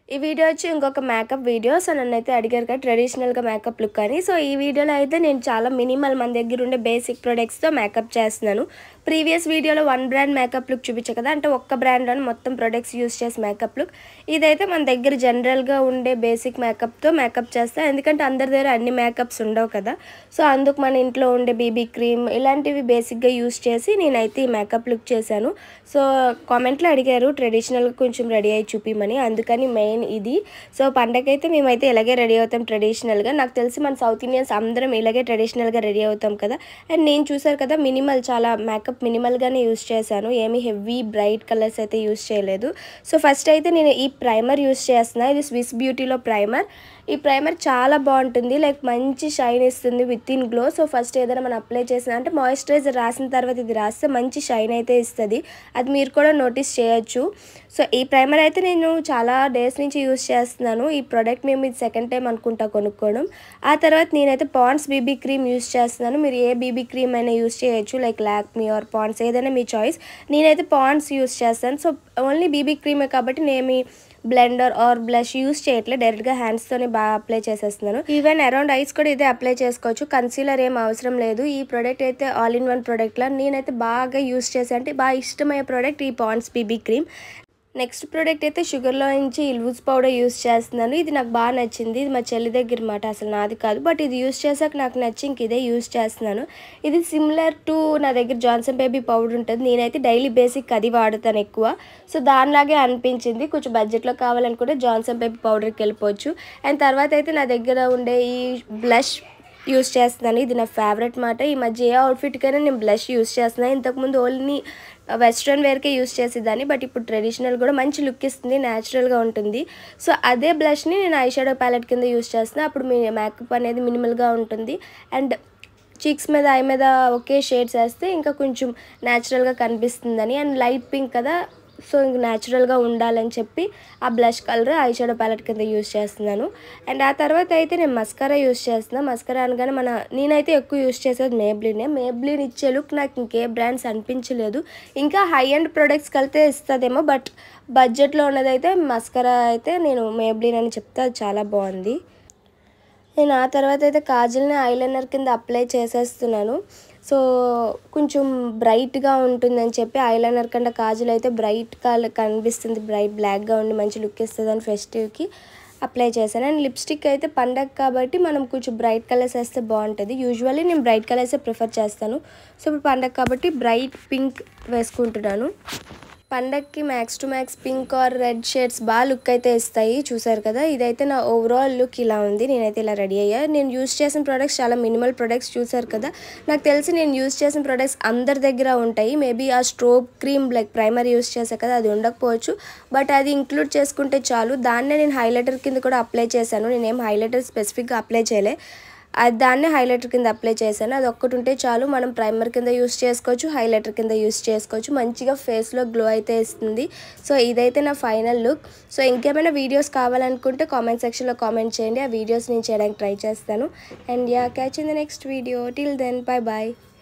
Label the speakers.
Speaker 1: ఈ వీడియో వచ్చి ఇంకొక మేకప్ వీడియో సో నన్ను అయితే అడిగారు కదా ట్రెడిషనల్గా మేకప్ లుక్ అని సో ఈ వీడియోలో అయితే నేను చాలా మినిమల్ మన దగ్గర ఉండే బేసిక్ ప్రొడక్ట్స్తో మేకప్ చేస్తున్నాను ప్రీవియస్ వీడియోలో వన్ బ్రాండ్ మేకప్ లుక్ చూపించా కదా అంటే ఒక్క బ్రాండ్లోని మొత్తం ప్రొడక్ట్స్ యూస్ చేసి మేకప్ లుక్ ఇదైతే మన దగ్గర జనరల్గా ఉండే బేసిక్ మేకప్తో మేకప్ చేస్తాను ఎందుకంటే అందరి దగ్గర అన్ని మేకప్స్ ఉండవు కదా సో అందుకు మన ఇంట్లో ఉండే బీబీ క్రీమ్ ఇలాంటివి బేసిక్గా యూస్ చేసి నేనైతే ఈ మేకప్ లుక్ చేశాను సో కామెంట్లో అడిగారు ట్రెడిషనల్గా కొంచెం రెడీ అయ్యి చూపిమని అందుకని మెయిన్ ఇది సో పండగైతే మేమైతే ఇలాగే రెడీ అవుతాం ట్రెడిషనల్గా నాకు తెలిసి మన సౌత్ ఇండియన్స్ అందరం ఇలాగే ట్రెడిషనల్గా రెడీ అవుతాం కదా అండ్ నేను చూసారు కదా మినిమల్ చాలా మేకప్ మినిమల్గానే యూస్ చేశాను ఏమీ హెవీ బ్రైట్ కలర్స్ అయితే యూస్ చేయలేదు సో ఫస్ట్ అయితే నేను ఈ ప్రైమర్ యూస్ చేస్తున్నా ఇది స్విస్ బ్యూటీలో ప్రైమర్ ఈ ప్రైమర్ చాలా బాగుంటుంది లైక్ మంచి షైన్ ఇస్తుంది with in glow so first ఏదైనా మనం అప్లై చేసిన అంటే మాయిశ్చరైజర్ రాసిన తర్వాత ఇది రాస్తే మంచి షైన్ అయితే ఇస్తుంది అది మీరు కూడా నోటీస్ చేయొచ్చు సో ఈ ప్రైమర్ అయితే నేను చాలా డేస్ నుంచి యూస్ చేస్తున్నాను ఈ ప్రోడక్ట్ మేము ఇది సెకండ్ టైం అనుకుంటా కొనుక్కోవడం ఆ తర్వాత నేనైతే పాండ్స్ బీబీ క్రీమ్ యూస్ చేస్తున్నాను మీరు ఏ బీబీ క్రీమ్ అయినా యూస్ చేయొచ్చు లైక్ లాక్మీ ఆర్ పాండ్స్ ఏదైనా మీ చాయిస్ నేనైతే పాండ్స్ యూస్ చేస్తాను సో ఓన్లీ బీబీ క్రీమే కాబట్టి నేను బ్లెండర్ ఆర్ బ్లష్ యూస్ చేయట్లేదు డైరెక్ట్గా హ్యాండ్స్తోనే బాగా అప్లై చేసేస్తున్నాను ఈవెన్ అరౌండ్ ఐస్ కూడా ఇదే అప్లై చేసుకోవచ్చు కన్సీలర్ ఏం అవసరం లేదు ఈ ప్రోడక్ట్ అయితే ఆల్ ఇన్ వన్ ప్రోడక్ట్లో నేనైతే బాగా యూస్ చేసా అంటే బాగా ఇష్టమయ్యే ప్రోడక్ట్ ఈ Ponds BB cream next product అయితే షుగర్లో నుంచి లూజ్ పౌడర్ యూస్ చేస్తున్నాను ఇది నాకు బాగా నచ్చింది ఇది మా చెల్లి దగ్గర మాట అసలు నాది కాదు బట్ ఇది యూస్ చేసాక నాకు నచ్చి ఇంక ఇదే యూస్ చేస్తున్నాను ఇది సిమిలర్ టు నా దగ్గర జాన్సన్ బేబీ పౌడర్ ఉంటుంది నేనైతే డైలీ బేసిక్ అది వాడుతాను ఎక్కువ సో దానిలాగే అనిపించింది కొంచెం బడ్జెట్లో కావాలనుకుంటే జాన్సన్ బేబీ పౌడర్కి వెళ్ళిపోవచ్చు అండ్ తర్వాత అయితే నా దగ్గర ఉండే ఈ బ్లష్ యూస్ చేస్తున్నాను ఇది నా ఫేవరెట్ మాట ఈ మధ్య ఏ అవుట్ఫిట్కైనా నేను బ్లష్ యూస్ చేస్తున్నాను ఇంతకుముందు ఓన్లీ వెస్ట్రన్ వేర్కే యూస్ చేసేదాన్ని బట్ ఇప్పుడు ట్రెడిషనల్ కూడా మంచి లుక్ ఇస్తుంది న్యాచురల్గా ఉంటుంది సో అదే బ్లష్ని నేను ఐ షాడో ప్యాలెట్ కింద యూస్ చేస్తున్నాను అప్పుడు మీ మేకప్ అనేది మినిమల్గా ఉంటుంది అండ్ చీక్స్ మీద ఐ మీద ఒకే షేడ్స్ వేస్తే ఇంకా కొంచెం న్యాచురల్గా కనిపిస్తుందని అండ్ లైట్ పింక్ కదా సో ఇంక న్యాచురల్గా ఉండాలని చెప్పి ఆ blush colour eye shadow palette కింద యూస్ చేస్తున్నాను అండ్ ఆ తర్వాత అయితే నేను మస్కరా యూస్ చేస్తున్నాను మస్కరా అనగానే మన నేనైతే ఎక్కువ యూస్ చేసేది మేబ్లినే మేబ్లిన్ ఇచ్చే లుక్ నాకు ఇంకే బ్రాండ్స్ అనిపించలేదు ఇంకా హై అండ్ ప్రొడక్ట్స్కి వెళ్తే ఇస్తుందేమో బట్ బడ్జెట్లో ఉన్నదైతే మస్కరా అయితే నేను మేబ్లిన్ అని చెప్తే అది చాలా బాగుంది నేను ఆ తర్వాత అయితే కాజల్ని ఐలైనర్ కింద అప్లై చేసేస్తున్నాను సో కొంచెం బ్రైట్గా ఉంటుందని చెప్పి ఐలైనర్ కంటే కాజల్ అయితే బ్రైట్ కలర్ కనిపిస్తుంది బ్రైట్ బ్లాక్గా ఉండి మంచి లుక్ ఇస్తుంది అని ఫెస్టివ్కి అప్లై చేశాను అండ్ లిప్స్టిక్ అయితే పండగ కాబట్టి మనం కొంచెం బ్రైట్ కలర్స్ వేస్తే బాగుంటుంది యూజువల్లీ నేను బ్రైట్ కలర్సే ప్రిఫర్ చేస్తాను సో ఇప్పుడు పండగ కాబట్టి బ్రైట్ పింక్ వేసుకుంటున్నాను పండక్కి max to max pink or red shades బాగా లుక్ అయితే ఇస్తాయి చూసారు కదా ఇదైతే నా ఓవరాల్ లుక్ ఇలా ఉంది నేనైతే ఇలా రెడీ అయ్యా నేను యూస్ చేసిన ప్రొడక్ట్స్ చాలా మినిమల్ ప్రొడక్ట్స్ చూసారు కదా నాకు తెలిసి నేను యూస్ చేసిన ప్రొడక్ట్స్ అందరి దగ్గర ఉంటాయి మేబీ ఆ strobe cream like primer use చేసా కదా అది ఉండకపోవచ్చు బట్ అది ఇంక్లూడ్ చేసుకుంటే చాలు దాన్నే నేను హైలైటర్ కింద కూడా అప్లై చేశాను నేనేం హైలైటర్ స్పెసిఫిక్గా అప్లై చేయలే అది దాన్ని హైలైటర్ కింద అప్లై చేశాను అది ఒక్కటి ఉంటే చాలు మనం ప్రైమర్ కింద యూస్ చేసుకోవచ్చు హైలైటర్ కింద యూస్ చేసుకోవచ్చు మంచిగా ఫేస్లో గ్లో అయితే ఇస్తుంది సో ఇదైతే నా ఫైనల్ లుక్ సో ఇంకేమైనా వీడియోస్ కావాలనుకుంటే కామెంట్ సెక్షన్లో కామెంట్ చేయండి ఆ వీడియోస్ నేను చేయడానికి ట్రై చేస్తాను and yeah catch in the next video till then bye bye